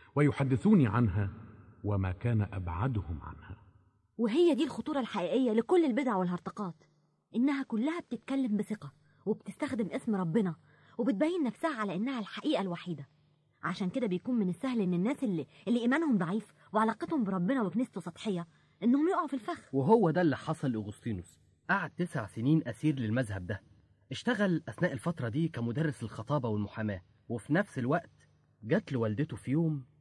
ويحدثوني عنها وما كان أبعدهم عنها وهي دي الخطورة الحقيقية لكل البدع والهرطقات إنها كلها بتتكلم بثقة وبتستخدم اسم ربنا وبتبين نفسها على إنها الحقيقة الوحيدة عشان كده بيكون من السهل إن الناس اللي, اللي إيمانهم ضعيف وعلاقتهم بربنا وكنيسته سطحية إنهم يقعوا في الفخ وهو ده اللي حصل لأغسطينوس قعد تسع سنين أسير للمذهب ده اشتغل أثناء الفترة دي كمدرس الخطابة والمحاماة وفي نفس الوقت جات له والدته في يوم